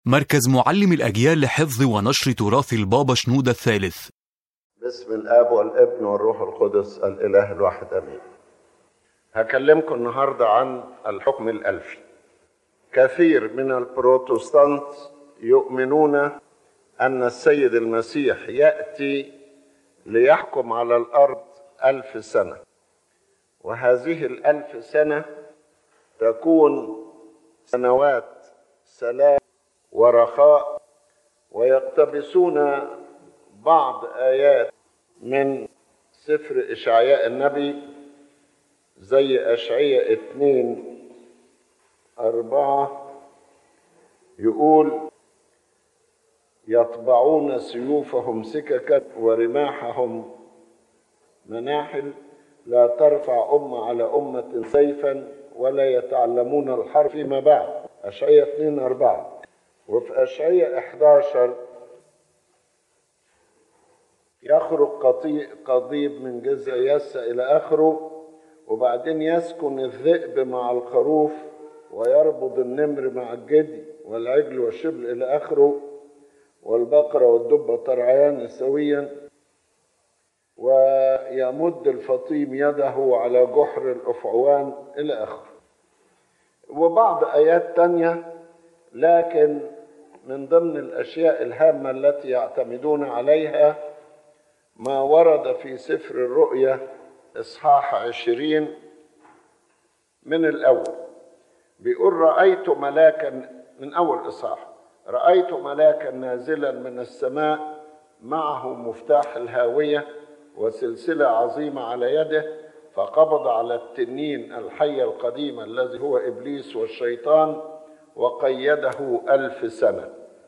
مركز معلم الأجيال لحفظ ونشر تراث البابا شنودة الثالث باسم الاب والابن والروح القدس الاله الواحد امين هكلمكم النهارده عن الحكم الالفي كثير من البروتستانت يؤمنون ان السيد المسيح ياتي ليحكم على الارض الف سنه وهذه الالف سنه تكون سنوات سلام ورخاء ويقتبسون بعض آيات من سفر إشعياء النبي زي أشعياء اتنين أربعة يقول يطبعون سيوفهم سككا ورماحهم مناحل لا ترفع أمة على أمة سيفا ولا يتعلمون الحرب فيما بعد أشعياء 2 أربعة وفي أشعياء 11 يخرج قطيع قضيب من جذع يس إلى آخره وبعدين يسكن الذئب مع الخروف ويربض النمر مع الجدي والعجل والشبل إلى آخره والبقرة والدبة ترعيان سويا ويمد الفطيم يده على جحر الأفعوان إلى آخره وبعض آيات تانية لكن من ضمن الأشياء الهامة التي يعتمدون عليها ما ورد في سفر الرؤيا إصحاح عشرين من الأول بيقول رأيت ملاكا من أول إصحاح رأيت ملاكا نازلا من السماء معه مفتاح الهاوية وسلسلة عظيمة على يده فقبض على التنين الحية القديمة الذي هو إبليس والشيطان وقيده ألف سنة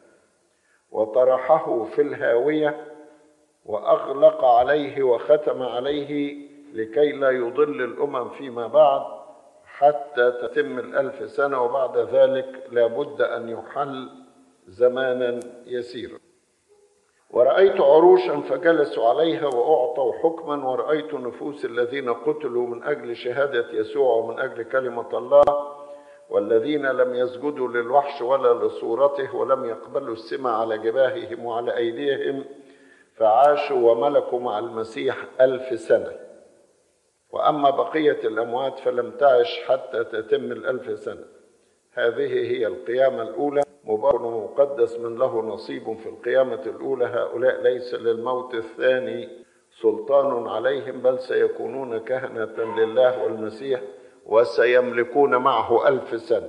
وطرحه في الهاوية وأغلق عليه وختم عليه لكي لا يضل الأمم فيما بعد حتى تتم الألف سنة وبعد ذلك لابد أن يحل زمانا يسيرا ورأيت عروشا فجلسوا عليها وأعطوا حكما ورأيت نفوس الذين قتلوا من أجل شهادة يسوع ومن أجل كلمة الله والذين لم يسجدوا للوحش ولا لصورته ولم يقبلوا السمع على جباههم وعلى أيديهم فعاشوا وملكوا مع المسيح ألف سنة وأما بقية الأموات فلم تعش حتى تتم الألف سنة هذه هي القيامة الأولى مبارك ومقدس من له نصيب في القيامة الأولى هؤلاء ليس للموت الثاني سلطان عليهم بل سيكونون كهنة لله والمسيح وسيملكون معه ألف سنة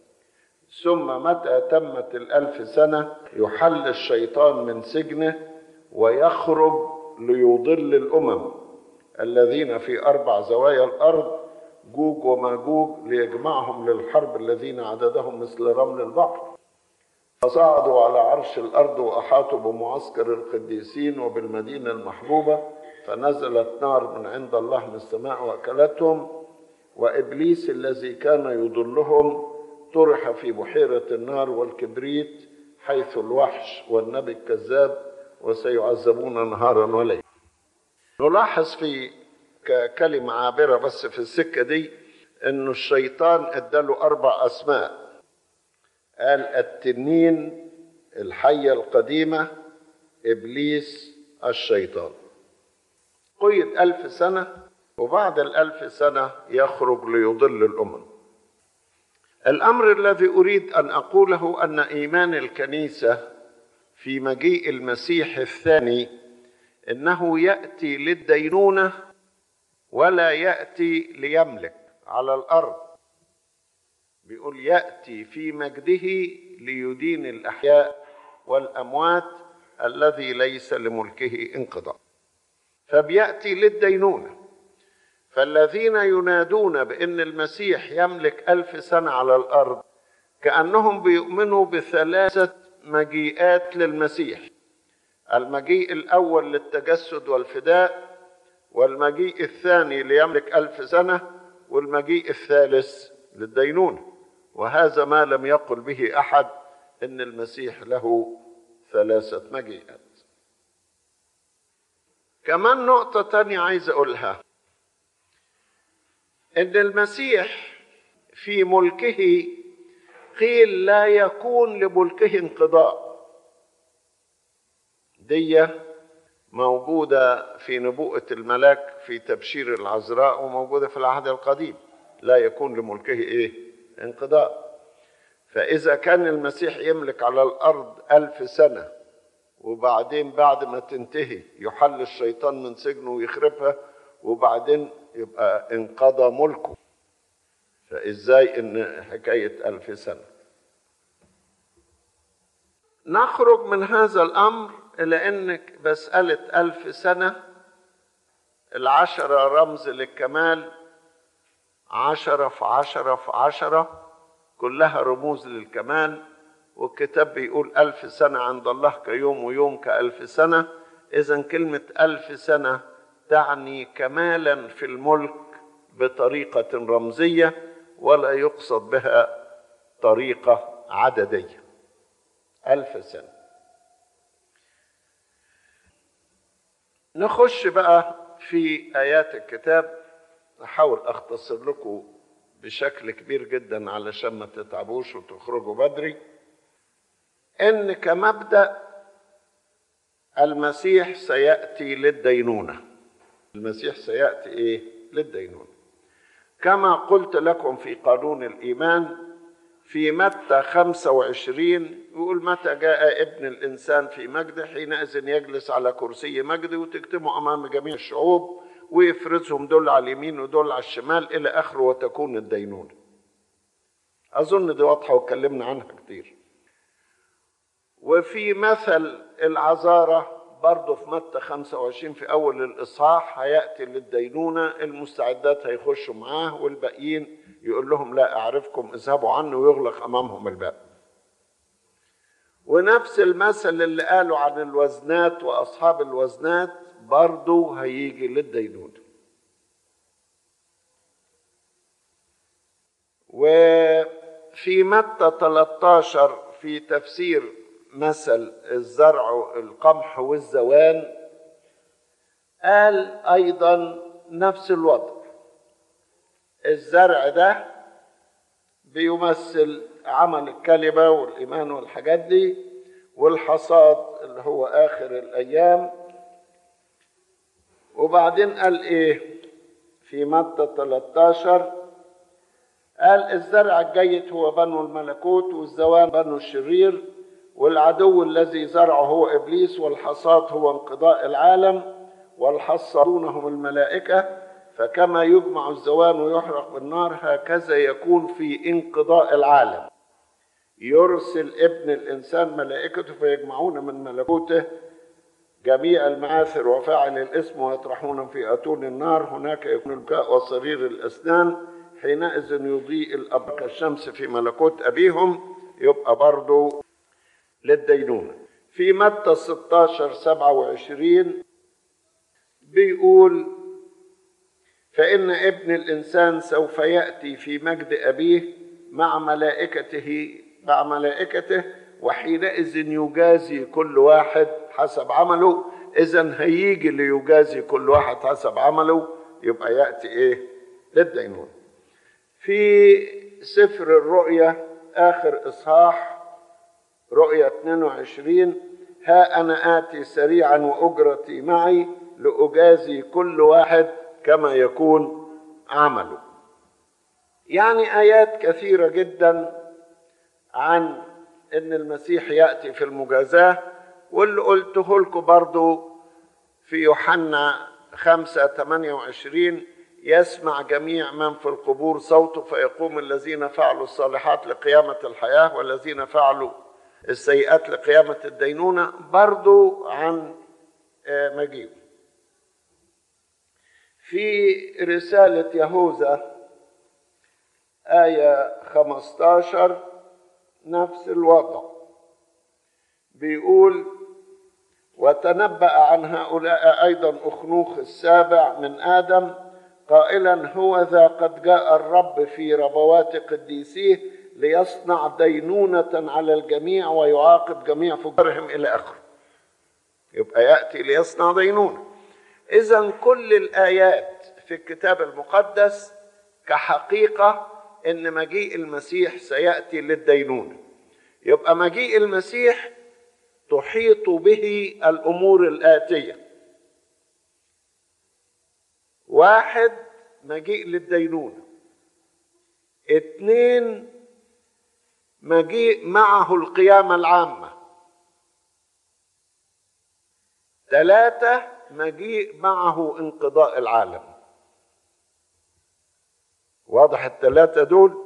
ثم متى تمت الألف سنة يحل الشيطان من سجنه ويخرج ليضل الامم الذين في اربع زوايا الارض جوج وماجوج ليجمعهم للحرب الذين عددهم مثل رمل البحر فصعدوا على عرش الارض واحاطوا بمعسكر القديسين وبالمدينه المحبوبه فنزلت نار من عند الله من السماء واكلتهم وابليس الذي كان يضلهم طرح في بحيره النار والكبريت حيث الوحش والنبي الكذاب وسيعذبون نهارا وليلا نلاحظ في كلمة عابرة بس في السكة دي انه الشيطان اداله اربع اسماء قال التنين الحية القديمة ابليس الشيطان قيد الف سنة وبعد الالف سنة يخرج ليضل الامم الامر الذي اريد ان اقوله ان ايمان الكنيسه في مجيء المسيح الثاني انه ياتي للدينونه ولا ياتي ليملك على الارض بيقول ياتي في مجده ليدين الاحياء والاموات الذي ليس لملكه انقضاء فبياتي للدينونه فالذين ينادون بان المسيح يملك الف سنه على الارض كانهم بيؤمنوا بثلاثه مجيئات للمسيح المجيء الأول للتجسد والفداء والمجيء الثاني ليملك ألف سنة والمجيء الثالث للدينونة وهذا ما لم يقل به أحد إن المسيح له ثلاثة مجيئات كمان نقطة تانية عايز أقولها إن المسيح في ملكه قيل لا يكون لملكه انقضاء دي موجودة في نبوءة الملاك في تبشير العذراء وموجودة في العهد القديم لا يكون لملكه ايه انقضاء فإذا كان المسيح يملك على الأرض ألف سنة وبعدين بعد ما تنتهي يحل الشيطان من سجنه ويخربها وبعدين يبقى انقضى ملكه فإزاي إن حكاية ألف سنة نخرج من هذا الأمر إلى أن مسألة ألف سنة العشرة رمز للكمال عشرة في عشرة في عشرة كلها رموز للكمال والكتاب بيقول ألف سنة عند الله كيوم ويوم كألف سنة إذا كلمة ألف سنة تعني كمالا في الملك بطريقة رمزية ولا يقصد بها طريقة عددية ألف سنة نخش بقى في آيات الكتاب أحاول أختصر لكم بشكل كبير جدا علشان ما تتعبوش وتخرجوا بدري إن كمبدأ المسيح سيأتي للدينونة المسيح سيأتي إيه؟ للدينونة كما قلت لكم في قانون الإيمان في متى 25 يقول متى جاء ابن الإنسان في مجده حينئذ يجلس على كرسي مجده وتكتمه أمام جميع الشعوب ويفرزهم دول على اليمين ودول على الشمال إلى آخره وتكون الدينونة أظن دي واضحة واتكلمنا عنها كتير وفي مثل العذارة برضه في متى 25 في أول الإصحاح هيأتي للدينونة المستعدات هيخشوا معاه والباقيين يقول لهم لا أعرفكم اذهبوا عنه ويغلق أمامهم الباب ونفس المثل اللي قالوا عن الوزنات وأصحاب الوزنات برضه هيجي للدينونة وفي متى 13 في تفسير مثل الزرع القمح والزوان قال ايضا نفس الوضع الزرع ده بيمثل عمل الكلمه والايمان والحاجات دي والحصاد اللي هو اخر الايام وبعدين قال ايه في متى 13 قال الزرع الجيد هو بنو الملكوت والزوان بنو الشرير والعدو الذي زرعه هو ابليس والحصاد هو انقضاء العالم والحصادون هم الملائكه فكما يجمع الزوان ويحرق بالنار هكذا يكون في انقضاء العالم يرسل ابن الانسان ملائكته فيجمعون من ملكوته جميع المعاثر وفاعل الاسم ويطرحون في اتون النار هناك يكون البكاء وصرير الاسنان حينئذ يضيء الاب كالشمس في ملكوت ابيهم يبقى برضه للدينونة في متى 16 27 بيقول فإن ابن الإنسان سوف يأتي في مجد أبيه مع ملائكته مع ملائكته وحينئذ يجازي كل واحد حسب عمله إذا هيجي ليجازي كل واحد حسب عمله يبقى يأتي إيه؟ للدينونة. في سفر الرؤيا آخر إصحاح رؤيا 22 ها أنا آتي سريعا وأجرتي معي لأجازي كل واحد كما يكون عمله يعني آيات كثيرة جدا عن أن المسيح يأتي في المجازاة واللي قلته لكم برضو في يوحنا 5 28 يسمع جميع من في القبور صوته فيقوم الذين فعلوا الصالحات لقيامة الحياة والذين فعلوا السيئات لقيامة الدينونة برضو عن مجيء في رسالة يهوذا آية 15 نفس الوضع بيقول وتنبأ عن هؤلاء أيضا أخنوخ السابع من آدم قائلا هو ذا قد جاء الرب في ربوات قديسيه ليصنع دينونة على الجميع ويعاقب جميع فجرهم إلى آخره يبقى يأتي ليصنع دينونة إذا كل الآيات في الكتاب المقدس كحقيقة ان مجيء المسيح سياتي للدينونه يبقى مجيء المسيح تحيط به الامور الاتيه واحد مجيء للدينونه اثنين مجيء معه القيامه العامه ثلاثه مجيء معه انقضاء العالم واضح الثلاثه دول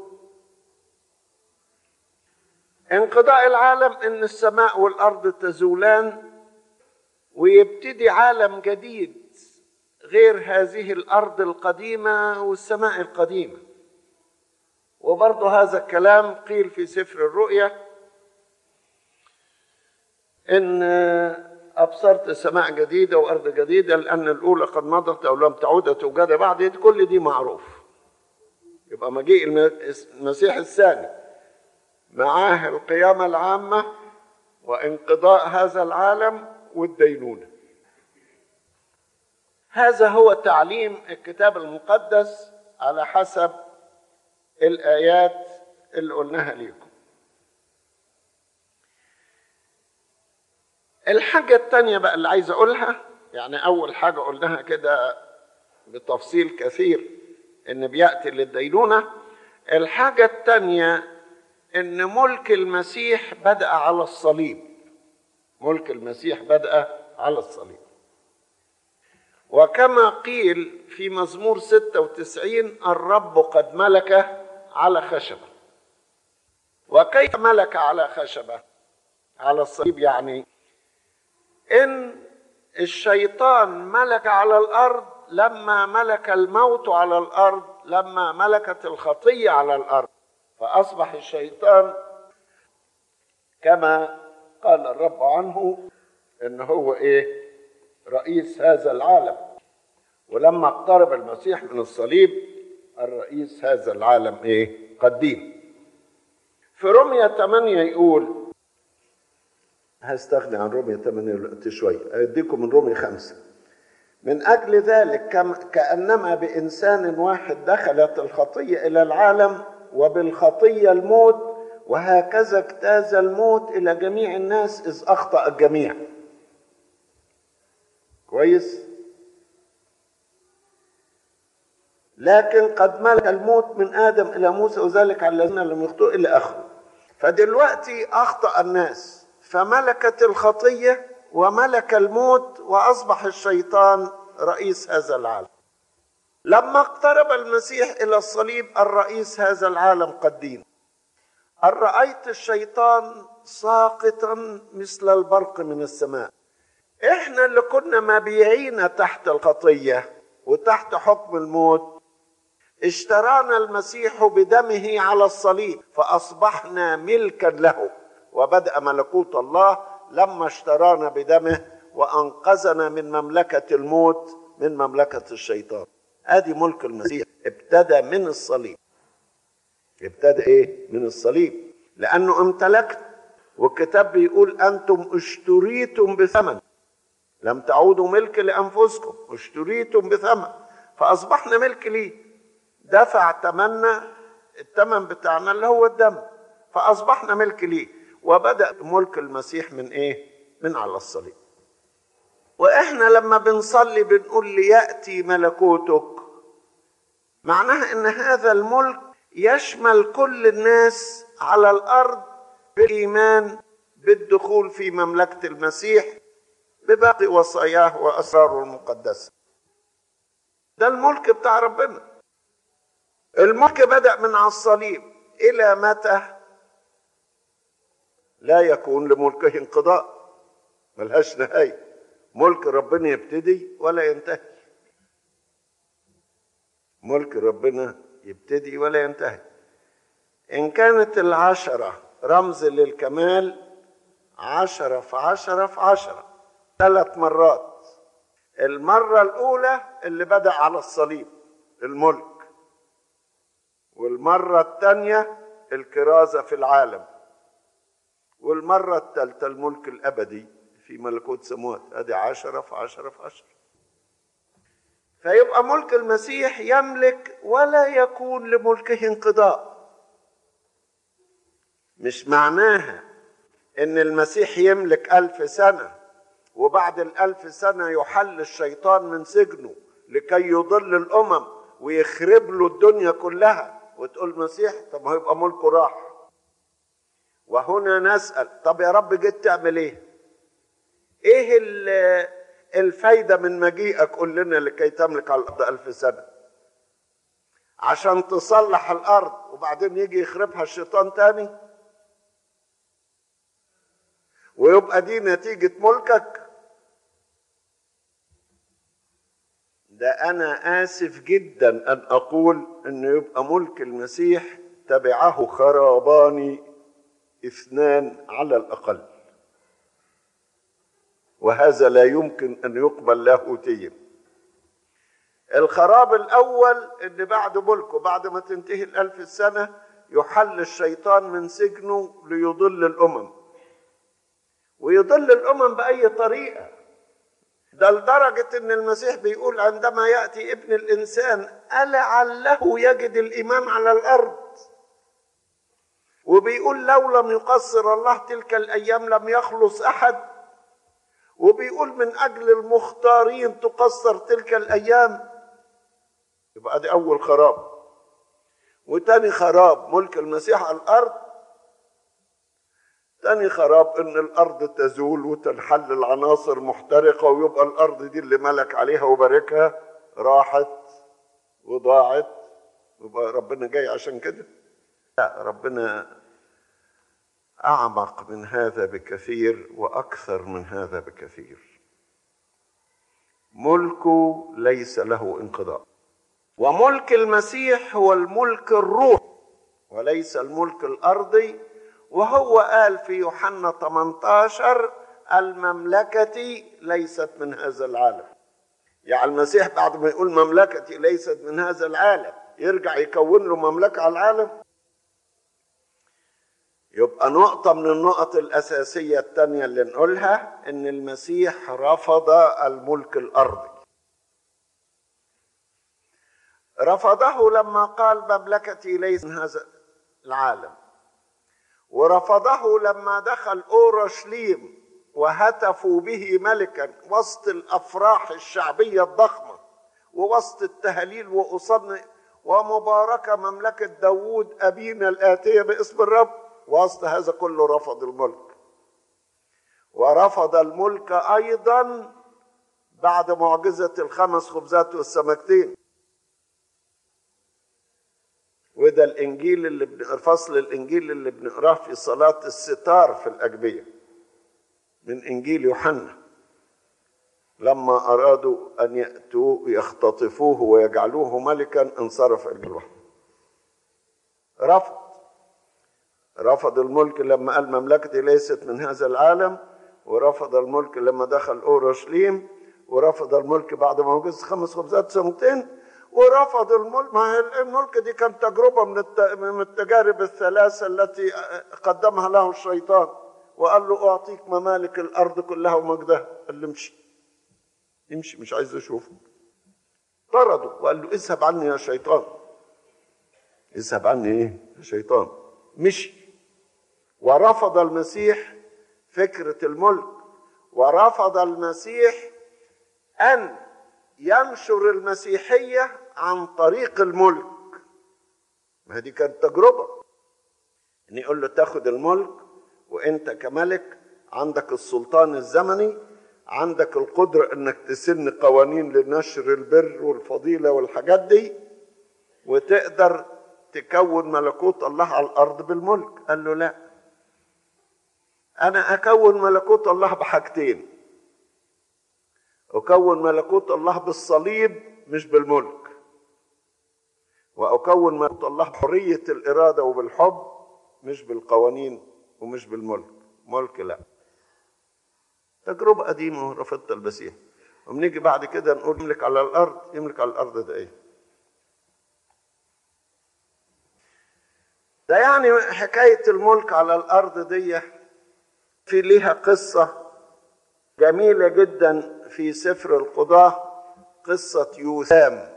انقضاء العالم ان السماء والارض تزولان ويبتدي عالم جديد غير هذه الارض القديمه والسماء القديمه وبرضه هذا الكلام قيل في سفر الرؤيا ان ابصرت سماء جديده وارض جديده لان الاولى قد مضت او لم تعود توجد بعد كل دي معروف يبقى مجيء المسيح الثاني معاه القيامة العامة وانقضاء هذا العالم والدينونة هذا هو تعليم الكتاب المقدس على حسب الآيات اللي قلناها لكم الحاجة التانية بقى اللي عايز أقولها يعني أول حاجة قلناها كده بتفصيل كثير إن بيأتي للدينونة الحاجة التانية ان ملك المسيح بدا على الصليب ملك المسيح بدا على الصليب وكما قيل في مزمور 96 الرب قد ملك على خشبه وكيف ملك على خشبه على الصليب يعني ان الشيطان ملك على الارض لما ملك الموت على الارض لما ملكت الخطيه على الارض فأصبح الشيطان كما قال الرب عنه إن هو إيه رئيس هذا العالم ولما اقترب المسيح من الصليب الرئيس هذا العالم إيه قديم في رمية 8 يقول هستغني عن رمية 8 دلوقتي شوية أديكم من رمية 5 من أجل ذلك كأنما بإنسان واحد دخلت الخطية إلى العالم وبالخطيه الموت وهكذا اجتاز الموت الى جميع الناس اذ اخطا الجميع كويس لكن قد ملك الموت من ادم الى موسى وذلك على الذين لم يخطئوا الى اخره فدلوقتي اخطا الناس فملكت الخطيه وملك الموت واصبح الشيطان رئيس هذا العالم لما اقترب المسيح الى الصليب الرئيس هذا العالم قديم ان رايت الشيطان ساقطا مثل البرق من السماء احنا اللي كنا مبيعين تحت الخطيه وتحت حكم الموت اشترانا المسيح بدمه على الصليب فاصبحنا ملكا له وبدا ملكوت الله لما اشترانا بدمه وانقذنا من مملكه الموت من مملكه الشيطان ادي ملك المسيح ابتدى من الصليب ابتدى ايه من الصليب لانه امتلكت والكتاب بيقول انتم اشتريتم بثمن لم تعودوا ملك لانفسكم اشتريتم بثمن فاصبحنا ملك ليه دفع ثمننا الثمن بتاعنا اللي هو الدم فاصبحنا ملك ليه وبدا ملك المسيح من ايه من على الصليب واحنا لما بنصلي بنقول لياتي ملكوتك معناها ان هذا الملك يشمل كل الناس على الارض بالايمان بالدخول في مملكه المسيح بباقي وصاياه واسراره المقدسه ده الملك بتاع ربنا الملك بدا من على الصليب الى متى لا يكون لملكه انقضاء ملهاش نهايه ملك ربنا يبتدي ولا ينتهي ملك ربنا يبتدي ولا ينتهي إن كانت العشرة رمز للكمال عشرة في عشرة في عشرة ثلاث مرات المرة الأولى اللي بدأ على الصليب الملك والمرة الثانية الكرازة في العالم والمرة الثالثة الملك الأبدي في ملكوت سموات ادي عشرة في عشرة في عشرة فيبقى ملك المسيح يملك ولا يكون لملكه انقضاء مش معناها ان المسيح يملك الف سنه وبعد الالف سنه يحل الشيطان من سجنه لكي يضل الامم ويخرب له الدنيا كلها وتقول المسيح طب ما يبقى ملكه راح وهنا نسال طب يا رب جيت تعمل ايه ايه الفايده من مجيئك قول لنا لكي تملك على الارض الف سنه عشان تصلح الارض وبعدين يجي يخربها الشيطان تاني ويبقى دي نتيجة ملكك ده أنا آسف جدا أن أقول أنه يبقى ملك المسيح تبعه خرابان اثنان على الأقل وهذا لا يمكن أن يقبل لاهوتيا الخراب الأول أن بعد ملكه بعد ما تنتهي الألف سنة يحل الشيطان من سجنه ليضل الأمم ويضل الامم باي طريقه ده لدرجه ان المسيح بيقول عندما ياتي ابن الانسان ألعله يجد الايمان على الارض وبيقول لو لم يقصر الله تلك الايام لم يخلص احد وبيقول من اجل المختارين تقصر تلك الايام يبقى دي اول خراب وتاني خراب ملك المسيح على الارض تاني خراب ان الارض تزول وتنحل العناصر محترقه ويبقى الارض دي اللي ملك عليها وباركها راحت وضاعت يبقى ربنا جاي عشان كده لا ربنا اعمق من هذا بكثير واكثر من هذا بكثير ملكه ليس له انقضاء وملك المسيح هو الملك الروح وليس الملك الارضي وهو قال في يوحنا 18 المملكة ليست من هذا العالم يعني المسيح بعد ما يقول مملكتي ليست من هذا العالم يرجع يكون له مملكة على العالم يبقى نقطة من النقط الأساسية الثانية اللي نقولها إن المسيح رفض الملك الأرضي رفضه لما قال مملكتي ليس من هذا العالم ورفضه لما دخل اورشليم وهتفوا به ملكا وسط الافراح الشعبيه الضخمه ووسط التهاليل واصن ومباركه مملكه داوود ابينا الاتيه باسم الرب وسط هذا كله رفض الملك ورفض الملك ايضا بعد معجزه الخمس خبزات والسمكتين وده الانجيل اللي فصل الانجيل اللي بنقراه في صلاه الستار في الاجبيه من انجيل يوحنا لما ارادوا ان ياتوا يختطفوه ويجعلوه ملكا انصرف الى الوحي رفض رفض الملك لما قال مملكتي ليست من هذا العالم ورفض الملك لما دخل اورشليم ورفض الملك بعد ما وجد خمس خبزات سنتين ورفض الملك ما الملك دي كانت تجربه من من التجارب الثلاثه التي قدمها له الشيطان وقال له اعطيك ممالك الارض كلها ومجدها قال له امشي امشي مش عايز اشوفك طرده وقال له اذهب عني يا شيطان اذهب عني ايه يا شيطان مشي ورفض المسيح فكره الملك ورفض المسيح ان ينشر المسيحيه عن طريق الملك ما دي كانت تجربه ان يقول له تاخد الملك وانت كملك عندك السلطان الزمني عندك القدرة انك تسن قوانين لنشر البر والفضيلة والحاجات دي وتقدر تكون ملكوت الله على الارض بالملك قال له لا انا اكون ملكوت الله بحاجتين اكون ملكوت الله بالصليب مش بالملك واكون ملكوت الله بحريه الاراده وبالحب مش بالقوانين ومش بالملك ملك لا تجربة قديمة ورفضت المسيح وبنيجي بعد كده نقول يملك على الأرض يملك على الأرض ده إيه؟ ده يعني حكاية الملك على الأرض دي في ليها قصة جميلة جدا في سفر القضاة قصة يوثام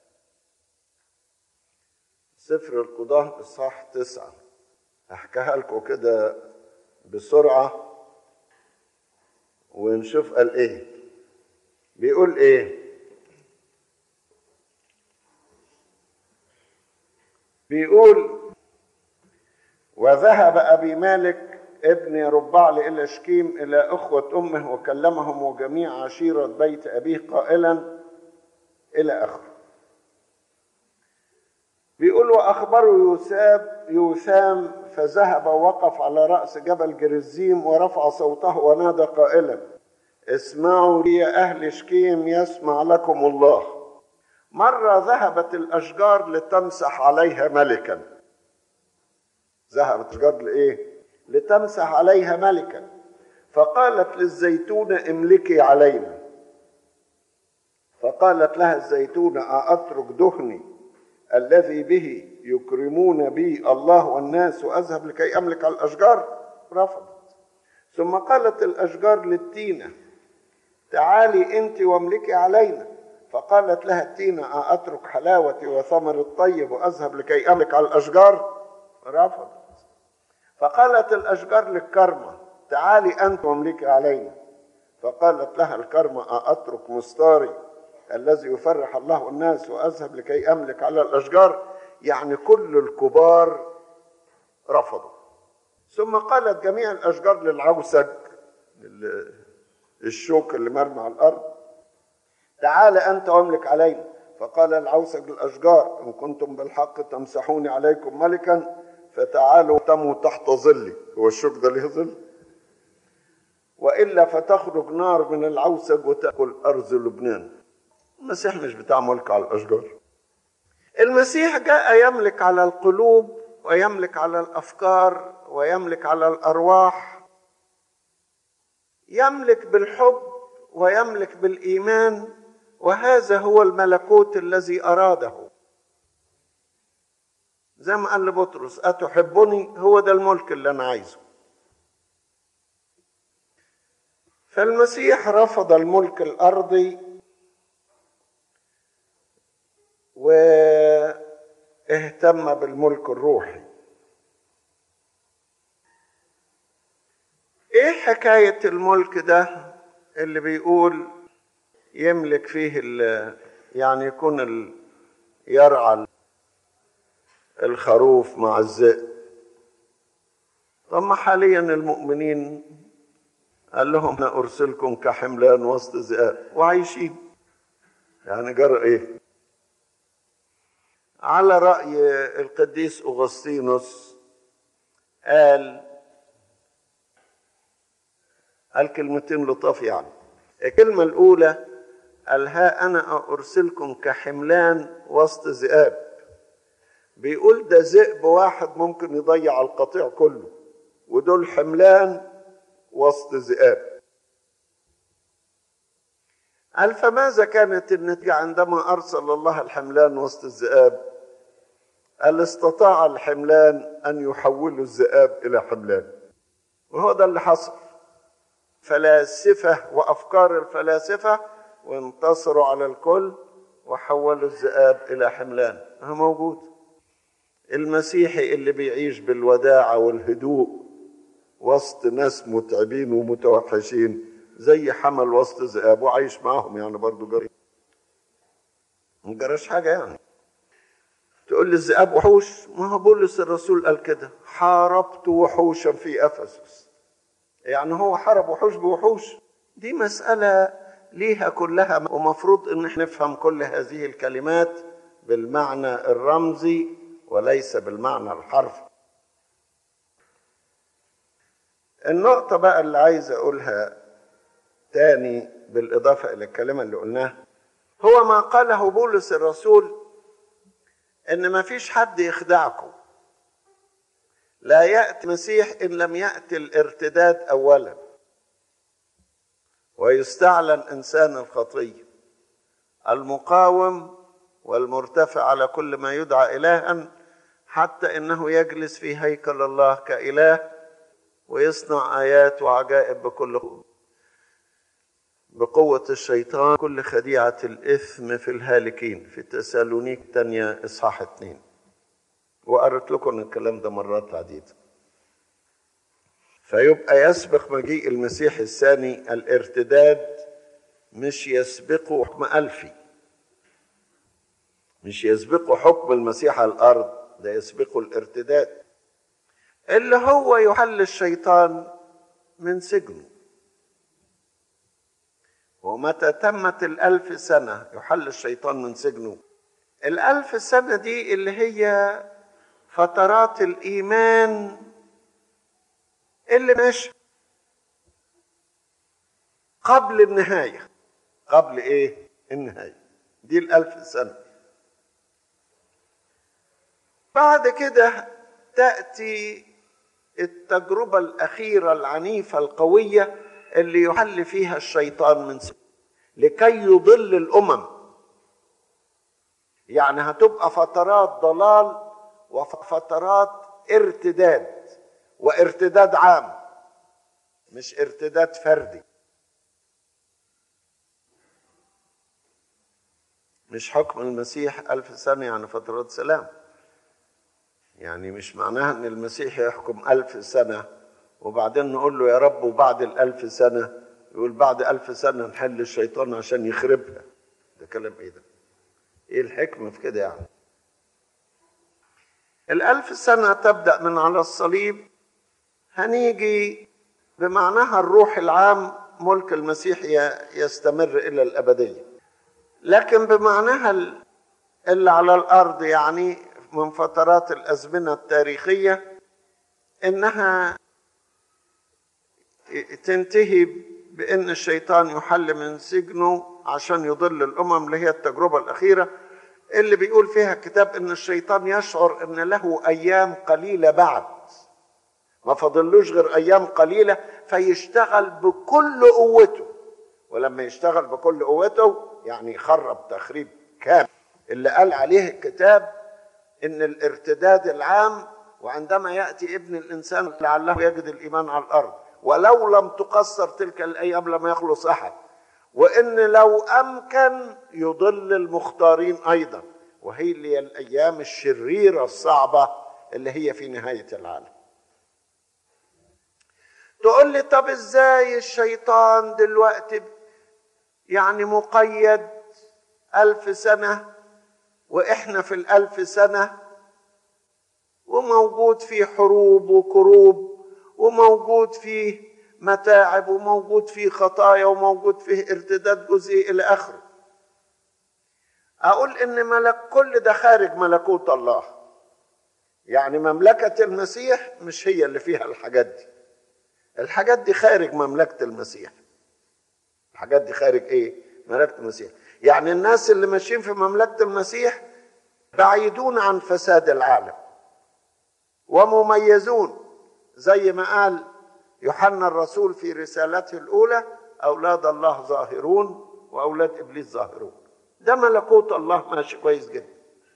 سفر القضاة إصحاح تسعة أحكيها لكم كده بسرعة ونشوف قال إيه بيقول إيه بيقول وذهب أبي مالك ابن ربعل إلى شكيم إلى أخوة أمه وكلمهم وجميع عشيرة بيت أبيه قائلا إلى آخره بيقول وأخبروا يوساب يوسام فذهب ووقف على رأس جبل جرزيم ورفع صوته ونادى قائلا اسمعوا لي يا أهل شكيم يسمع لكم الله مرة ذهبت الأشجار لتمسح عليها ملكا ذهبت الأشجار لإيه؟ لتمسح عليها ملكا فقالت للزيتونة املكي علينا فقالت لها الزيتونة أأترك دهني الذي به يكرمون بي الله والناس وأذهب لكي أملك على الأشجار رفضت ثم قالت الأشجار للتينة تعالي أنت واملكي علينا فقالت لها التينة أترك حلاوتي وثمر الطيب وأذهب لكي أملك على الأشجار رفضت فقالت الأشجار للكرمة تعالي أنت واملكي علينا فقالت لها الكرمة أترك مستاري الذي يفرح الله الناس وأذهب لكي أملك على الأشجار يعني كل الكبار رفضوا ثم قالت جميع الأشجار للعوسج الشوك اللي مرمى على الأرض تعال أنت واملك علينا فقال العوسج للأشجار إن كنتم بالحق تمسحوني عليكم ملكا فتعالوا تموا تحت ظلي هو الشوك ده ليه ظل وإلا فتخرج نار من العوسج وتأكل أرز لبنان المسيح مش بتاع ملك على الأشجار المسيح جاء يملك على القلوب ويملك على الأفكار ويملك على الأرواح يملك بالحب ويملك بالإيمان وهذا هو الملكوت الذي أراده زي ما قال لبطرس أتحبني هو ده الملك اللي أنا عايزه فالمسيح رفض الملك الأرضي واهتم بالملك الروحي ايه حكاية الملك ده اللي بيقول يملك فيه يعني يكون ال يرعى الخروف مع الذئب طب ما حاليا المؤمنين قال لهم انا ارسلكم كحملان وسط ذئاب وعايشين يعني جرى ايه على رأي القديس أغسطينوس قال قال كلمتين لطاف يعني الكلمة الأولى قال ها أنا أرسلكم كحملان وسط ذئاب بيقول ده ذئب واحد ممكن يضيع القطيع كله ودول حملان وسط ذئاب قال فماذا كانت النتيجة عندما أرسل الله الحملان وسط الذئاب قال استطاع الحملان أن يحولوا الذئاب إلى حملان وهو ده اللي حصل فلاسفة وأفكار الفلاسفة وانتصروا على الكل وحولوا الذئاب إلى حملان هو موجود المسيحي اللي بيعيش بالوداعة والهدوء وسط ناس متعبين ومتوحشين زي حمل وسط ذئاب وعايش معاهم يعني برضه جري ما جراش حاجة يعني تقول لي الذئاب وحوش ما هو بولس الرسول قال كده حاربت وحوشا في افسس يعني هو حارب وحوش بوحوش دي مسألة ليها كلها ومفروض ان احنا نفهم كل هذه الكلمات بالمعنى الرمزي وليس بالمعنى الحرفي النقطة بقى اللي عايز اقولها تاني بالإضافة إلى الكلمة اللي قلناها هو ما قاله بولس الرسول إن ما فيش حد يخدعكم لا يأتي المسيح إن لم يأتي الارتداد أولا ويستعلن إنسان الخطية المقاوم والمرتفع على كل ما يدعى إلها حتى إنه يجلس في هيكل الله كإله ويصنع آيات وعجائب بكل خطوة بقوة الشيطان كل خديعة الإثم في الهالكين في تسالونيك تانية إصحاح اتنين وقرأت لكم الكلام ده مرات عديدة فيبقى يسبق مجيء المسيح الثاني الارتداد مش يسبقه حكم ألفي مش يسبقه حكم المسيح على الأرض ده يسبقه الارتداد اللي هو يحل الشيطان من سجنه ومتى تمت الألف سنة يحل الشيطان من سجنه الألف سنة دي اللي هي فترات الإيمان اللي مش قبل النهاية قبل إيه؟ النهاية دي الألف سنة بعد كده تأتي التجربة الأخيرة العنيفة القوية اللي يحل فيها الشيطان من سجن لكي يضل الأمم يعني هتبقى فترات ضلال وفترات ارتداد وارتداد عام مش ارتداد فردي مش حكم المسيح ألف سنة يعني فترات سلام يعني مش معناها ان المسيح يحكم ألف سنة وبعدين نقول له يا رب وبعد الألف سنة يقول بعد ألف سنة نحل الشيطان عشان يخربها ده كلام ايه ده ايه الحكمة في كده يعني الألف سنة تبدأ من على الصليب هنيجي بمعناها الروح العام ملك المسيح يستمر إلى الأبدية لكن بمعناها اللي على الأرض يعني من فترات الأزمنة التاريخية إنها تنتهي بأن الشيطان يحل من سجنه عشان يضل الأمم اللي هي التجربة الأخيرة اللي بيقول فيها الكتاب ان الشيطان يشعر ان له ايام قليله بعد ما فضلوش غير ايام قليله فيشتغل بكل قوته ولما يشتغل بكل قوته يعني يخرب تخريب كامل اللي قال عليه الكتاب ان الارتداد العام وعندما ياتي ابن الانسان لعله يجد الايمان على الارض ولو لم تقصر تلك الايام لم يخلص احد وان لو امكن يضل المختارين ايضا وهي اللي الايام الشريره الصعبه اللي هي في نهايه العالم تقول لي طب ازاي الشيطان دلوقتي يعني مقيد ألف سنة وإحنا في الألف سنة وموجود في حروب وكروب وموجود فيه متاعب وموجود فيه خطايا وموجود فيه ارتداد جزئي الى اخره اقول ان ملك كل ده خارج ملكوت الله يعني مملكه المسيح مش هي اللي فيها الحاجات دي الحاجات دي خارج مملكه المسيح الحاجات دي خارج ايه مملكه المسيح يعني الناس اللي ماشيين في مملكه المسيح بعيدون عن فساد العالم ومميزون زي ما قال يوحنا الرسول في رسالته الأولى أولاد الله ظاهرون وأولاد إبليس ظاهرون ده ملكوت الله ماشي كويس جدا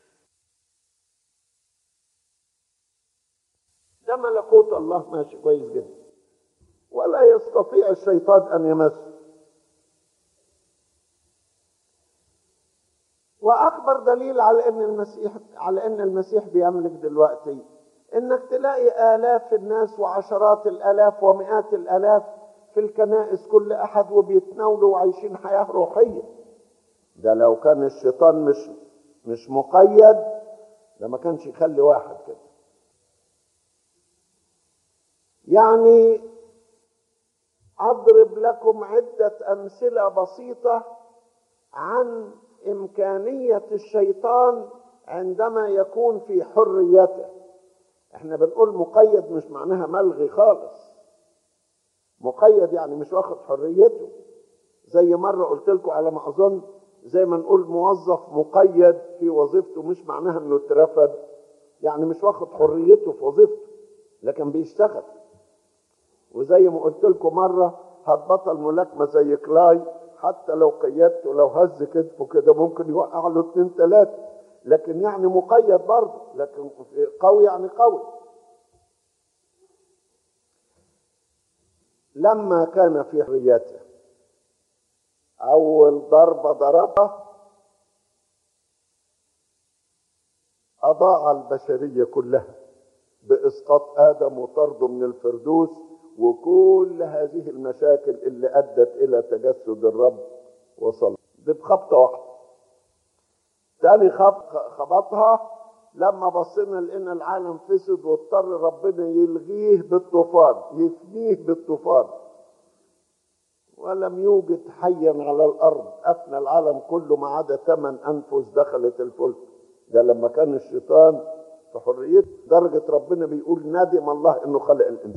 ده ملكوت الله ماشي كويس جدا ولا يستطيع الشيطان أن يمسه وأكبر دليل على أن المسيح على أن المسيح بيملك دلوقتي انك تلاقي الاف الناس وعشرات الالاف ومئات الالاف في الكنائس كل احد وبيتناولوا وعايشين حياه روحيه ده لو كان الشيطان مش مش مقيد ده ما كانش يخلي واحد كده يعني اضرب لكم عده امثله بسيطه عن امكانيه الشيطان عندما يكون في حريته احنا بنقول مقيد مش معناها ملغي خالص مقيد يعني مش واخد حريته زي مرة قلت لكم على ما أظن زي ما نقول موظف مقيد في وظيفته مش معناها انه اترفد يعني مش واخد حريته في وظيفته لكن بيشتغل وزي ما قلت لكم مرة هتبطل ملاكمة زي كلاي حتى لو قيدته لو هز كتفه كده ممكن يوقع له اتنين تلاتة لكن يعني مقيد برضه لكن قوي يعني قوي لما كان في حريته أول ضربة ضربها أضاع البشرية كلها بإسقاط آدم وطرده من الفردوس وكل هذه المشاكل اللي أدت إلى تجسد الرب وصل دي بخبطة واحدة تاني خبط خبطها لما بصينا لقينا العالم فسد واضطر ربنا يلغيه بالطوفان يفنيه بالطوفان ولم يوجد حيا على الارض افنى العالم كله ما عدا ثمان انفس دخلت الفلك ده لما كان الشيطان في حريته درجه ربنا بيقول ندم الله انه خلق الانسان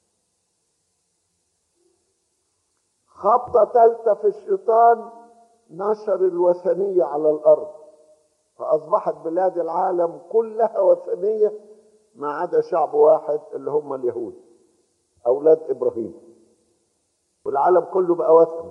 خبطه ثالثه في الشيطان نشر الوثنيه على الارض فاصبحت بلاد العالم كلها وثنيه ما عدا شعب واحد اللي هم اليهود اولاد ابراهيم والعالم كله بقى وثني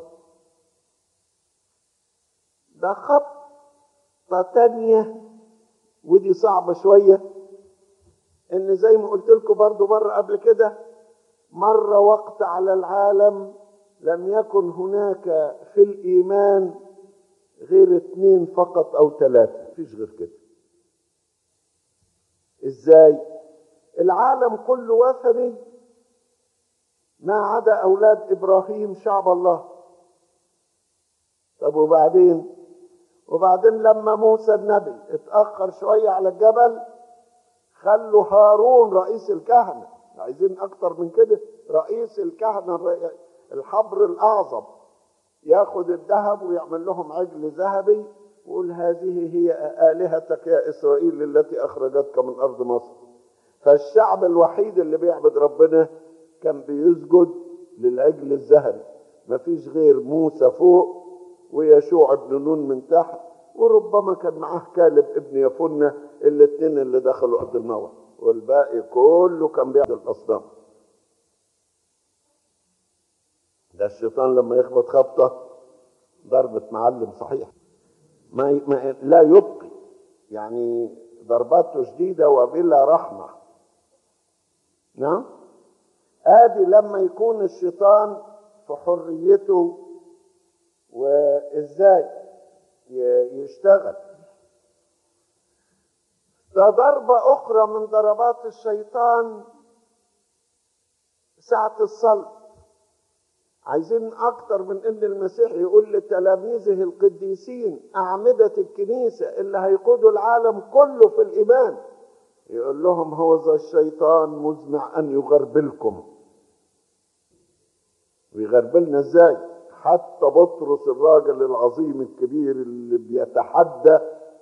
ده خبطة تانية ودي صعبة شوية ان زي ما قلت لكم برضو مرة قبل كده مر وقت على العالم لم يكن هناك في الايمان غير اتنين فقط او ثلاثة مفيش غير كده ازاي العالم كله وثني ما عدا اولاد ابراهيم شعب الله طب وبعدين وبعدين لما موسى النبي اتاخر شويه على الجبل خلوا هارون رئيس الكهنه عايزين اكتر من كده رئيس الكهنه الحبر الاعظم ياخد الذهب ويعمل لهم عجل ذهبي ويقول هذه هي الهتك يا اسرائيل التي اخرجتك من ارض مصر فالشعب الوحيد اللي بيعبد ربنا كان بيسجد للعجل الذهبي مفيش غير موسى فوق ويشوع ابن نون من تحت وربما كان معاه كالب ابن يفنة الاثنين اللي دخلوا ارض الموت والباقي كله كان بيعبد الاصنام ده الشيطان لما يخبط خبطه ضربة معلم صحيح ما, ما لا يبقي يعني ضرباته شديدة وبلا رحمة نعم ادي لما يكون الشيطان في حريته وازاي يشتغل ده ضربة أخرى من ضربات الشيطان ساعة الصلب عايزين أكتر من إن المسيح يقول لتلاميذه القديسين أعمدة الكنيسة اللي هيقودوا العالم كله في الإيمان يقول لهم هو ذا الشيطان مزمع أن يغربلكم ويغربلنا ازاي حتى بطرس الراجل العظيم الكبير اللي بيتحدى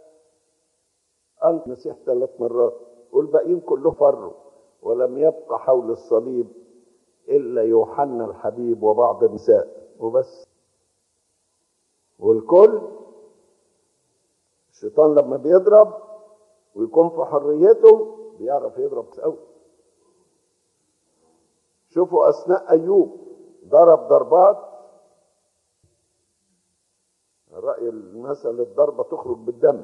قال المسيح ثلاث مرات والباقيين كلهم فروا ولم يبقى حول الصليب الا يوحنا الحبيب وبعض النساء وبس والكل الشيطان لما بيضرب ويكون في حريته بيعرف يضرب قوي شوفوا اثناء ايوب ضرب ضربات رأي المثل الضربة تخرج بالدم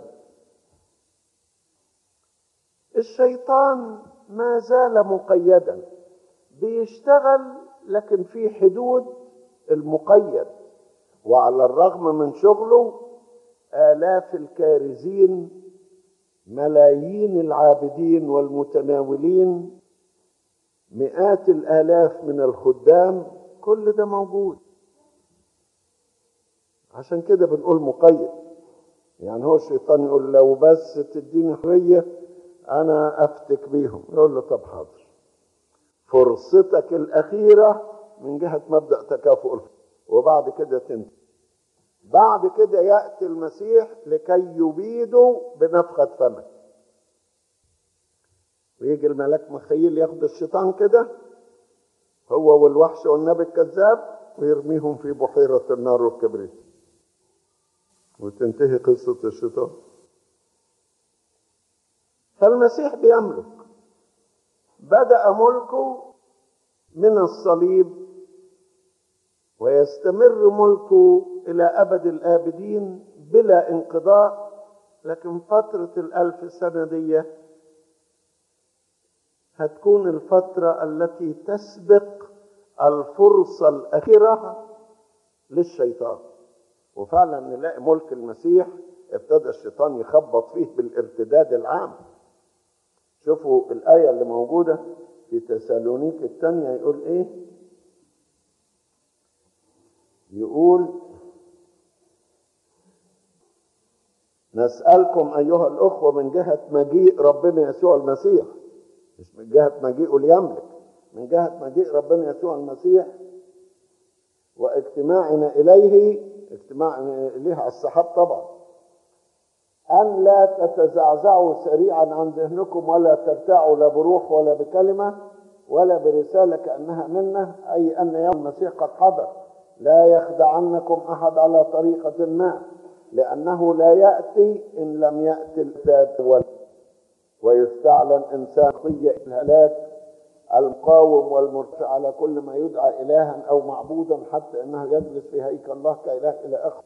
الشيطان ما زال مقيدا بيشتغل لكن في حدود المقيد وعلى الرغم من شغله آلاف الكارزين ملايين العابدين والمتناولين مئات الآلاف من الخدام كل ده موجود عشان كده بنقول مقيد يعني هو الشيطان يقول لو بس تديني حرية أنا أفتك بيهم يقول له طب حاضر فرصتك الأخيرة من جهة مبدأ تكافؤ الفرص وبعد كده تنتهي بعد كده يأتي المسيح لكي يبيده بنفخة فمه ويجي الملاك مخيل ياخد الشيطان كده هو والوحش والنبي الكذاب ويرميهم في بحيرة النار والكبريت وتنتهي قصة الشيطان فالمسيح بيملك بدأ ملكه من الصليب ويستمر ملكه إلى أبد الآبدين بلا انقضاء لكن فترة الألف سنة دي هتكون الفترة التي تسبق الفرصة الأخيرة للشيطان وفعلا نلاقي ملك المسيح ابتدى الشيطان يخبط فيه بالارتداد العام شوفوا الآية اللي موجودة في تسالونيك الثانية يقول إيه؟ يقول نسألكم أيها الأخوة من جهة مجيء ربنا يسوع المسيح مش من جهة مجيئه ليملك من جهة مجيء ربنا يسوع المسيح واجتماعنا إليه اجتماعنا إليه على السحاب طبعا أن لا تتزعزعوا سريعا عن ذهنكم ولا ترتاعوا لا بروح ولا بكلمة ولا برسالة كأنها منا أي أن يوم المسيح قد حضر لا يخدعنكم أحد على طريقة ما لأنه لا يأتي إن لم يأتي الكتاب ويستعلن إنسان خطية الهلاك المقاوم والمرتفع على كل ما يدعى إلها أو معبودا حتى أنه يجلس في هيكل الله كإله إلى آخره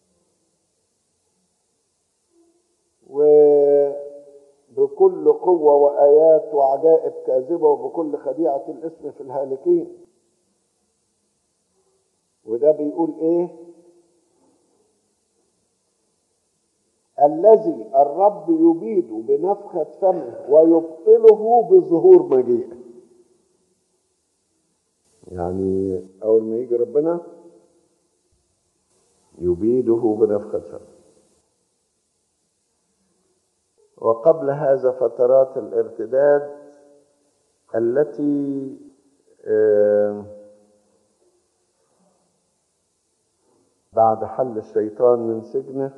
وبكل قوة وآيات وعجائب كاذبة وبكل خديعة الاسم في الهالكين وده بيقول ايه الذي الرب يبيد بنفخة فمه ويبطله بظهور مجيئه يعني أول ما يجي ربنا يبيده بنفخة فمه وقبل هذا فترات الارتداد التي بعد حل الشيطان من سجنه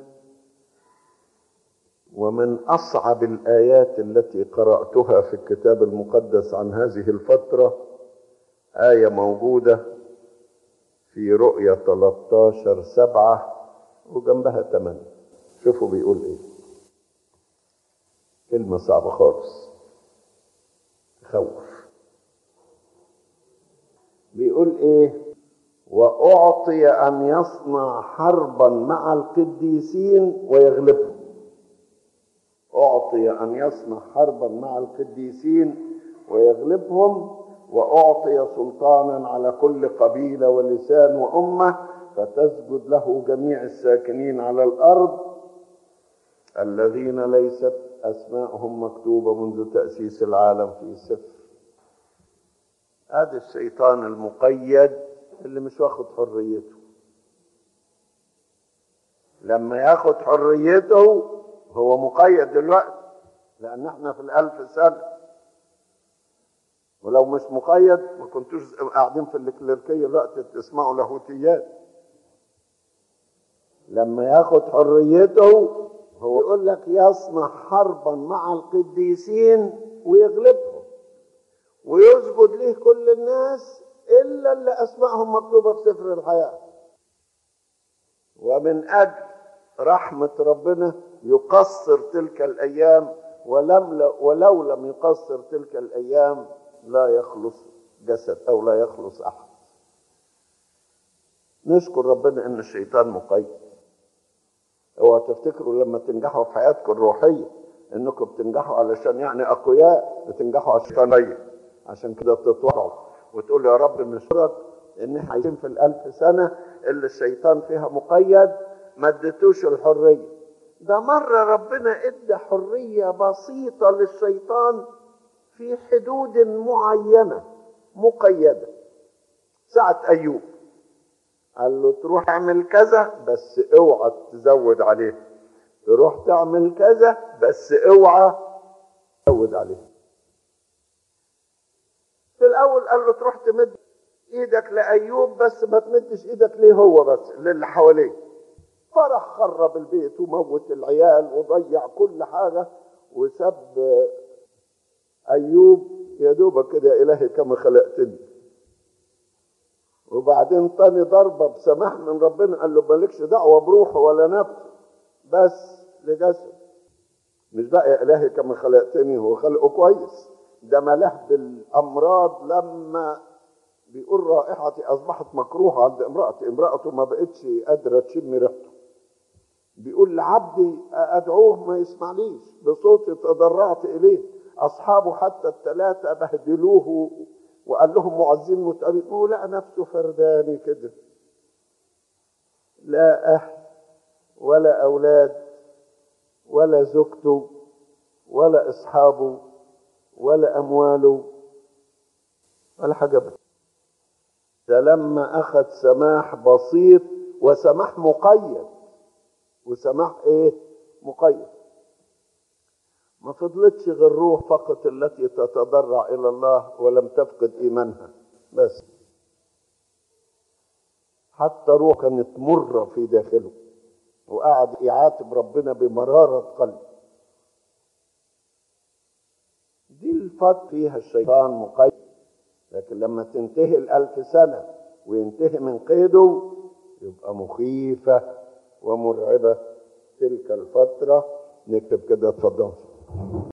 ومن اصعب الايات التي قراتها في الكتاب المقدس عن هذه الفتره ايه موجوده في رؤيا 13 سبعة وجنبها 8 شوفوا بيقول ايه كلمة صعبة خالص تخوف بيقول ايه واعطي ان يصنع حربا مع القديسين ويغلبهم اعطي ان يصنع حربا مع القديسين ويغلبهم واعطي سلطانا على كل قبيله ولسان وامه فتسجد له جميع الساكنين على الارض الذين ليست أسماءهم مكتوبة منذ تأسيس العالم في سفر هذا الشيطان المقيد اللي مش واخد حريته لما ياخد حريته هو مقيد دلوقتي لأن احنا في الألف سنة ولو مش مقيد ما كنتوش قاعدين في الكليركية دلوقتي تسمعوا لاهوتيات لما ياخد حريته هو يقول لك يصنع حربا مع القديسين ويغلبهم ويسجد له كل الناس الا اللي اسمائهم مكتوبه في سفر الحياه ومن اجل رحمه ربنا يقصر تلك الايام ولم ولو لم يقصر تلك الايام لا يخلص جسد او لا يخلص احد نشكر ربنا ان الشيطان مقيد اوعى تفتكروا لما تنجحوا في حياتكم الروحيه انكم بتنجحوا علشان يعني اقوياء بتنجحوا عشان عشان كده تتورعوا وتقول يا رب نشكرك ان احنا عايشين في الالف سنه اللي الشيطان فيها مقيد ما اديتوش الحريه ده مره ربنا ادى حريه بسيطه للشيطان في حدود معينه مقيده ساعه ايوب قال له تروح اعمل كذا بس اوعى تزود عليه تروح تعمل كذا بس اوعى تزود عليه في الاول قال له تروح تمد ايدك لايوب بس ما تمدش ايدك ليه هو بس للي حواليه فرح خرب البيت وموت العيال وضيع كل حاجه وساب ايوب يا دوبك كده يا الهي كما خلقتني وبعدين تاني ضربة بسماح من ربنا قال له مالكش دعوة بروحه ولا نفسه بس لجسد مش بقى يا إلهي كما خلقتني هو خلقه كويس ده ملاه بالأمراض لما بيقول رائحتي أصبحت مكروهة عند امرأتي امرأته ما بقتش قادرة تشم ريحته بيقول لعبدي أدعوه ما يسمعنيش بصوتي تضرعت إليه أصحابه حتى الثلاثة بهدلوه وقال لهم معزين متقابلين ولقى نفسه فرداني كده لا أهل ولا أولاد ولا زوجته ولا أصحابه ولا أمواله ولا حاجة بس ده لما أخذ سماح بسيط وسماح مقيد وسماح إيه؟ مقيد ما فضلتش غير روح فقط التي تتضرع إلى الله ولم تفقد إيمانها بس حتى روح كانت مرة في داخله وقعد يعاتب ربنا بمرارة قلب دي الفترة فيها الشيطان مقيد لكن لما تنتهي الألف سنة وينتهي من قيده يبقى مخيفة ومرعبة تلك الفترة نكتب كده اتفضل